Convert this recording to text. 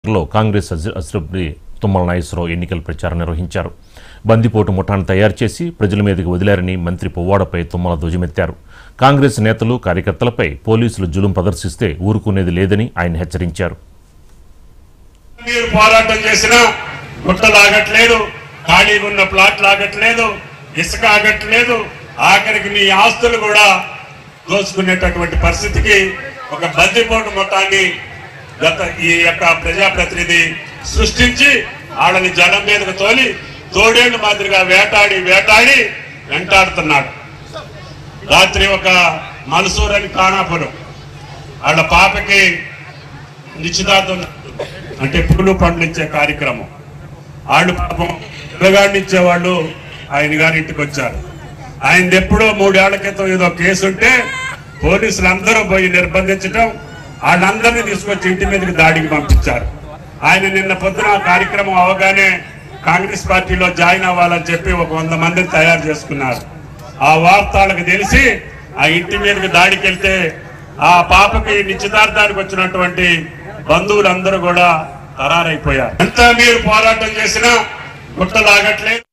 లో కాంగ్రెస్ అజ- అసెంబ్లీ తుమ్మల నాగేశ్వరరావు ఎన్నికల ప్రచారం నిర్వహించారు బందిపోటు ముఠాను తయారు చేసి ప్రజల మీదకి వదిలారని మంత్రి పువ్వాడపై తుమ్మల ధ్వజమెత్తారు కాంగ్రెస్ నేతలు కార్యకర్తలపై పోలీసులు జులుం ప్రదర్శిస్తే ఊరుకునేది లేదని ఆయన హెచ్చరించారు మీరు పోరాటం చేసినా గుట్ట లాగట్లేదు ఖాళీగా ఉన్న ప్లాట్ లాగట్లేదు ఇసుక ఆగట్లేదు ఆఖరికి మీ ఆస్తులు కూడా దోచుకునేటటువంటి పరిస్థితికి ఒక బందిపోటు మొత్తాన్ని గత ఈ యొక్క ప్రజాప్రతినిధి సృష్టించి వాళ్ళని జనం మీదకు తోలి తోడేళ్లు మాదిరిగా వేటాడి వేటాడి వెంటాడుతున్నాడు రాత్రి ఒక మన్సూర్ అని కానాపురం వాళ్ళ పాపకి నిశ్చితార్థం అంటే పూలు పండ్లు ఇచ్చే కార్యక్రమం వాళ్ళు పాపం పిల్లగాడిని ఇచ్చేవాళ్ళు ఆయన గారి ఇంటికి వచ్చారు ఆయన ఎప్పుడో మూడేళ్ల క్రితం ఏదో కేసు ఉంటే పోలీసులు అందరూ పోయి నిర్బంధించడం వాళ్ళందరినీ తీసుకొచ్చి ఇంటి మీదకి దాడికి పంపించారు ఆయన నిన్న పొద్దున ఆ కార్యక్రమం అవగానే కాంగ్రెస్ పార్టీలో జాయిన్ అవ్వాలని చెప్పి ఒక వంద మందిని తయారు చేసుకున్నారు ఆ వార్త వాళ్ళకి తెలిసి ఆ ఇంటి మీదకి దాడికి వెళ్తే ఆ పాపకి నిశ్చితార్థానికి వచ్చినటువంటి బంధువులందరూ కూడా తరారైపోయారు ఎంత మీరు పోరాటం చేసినా గుట్ట లాగట్లేదు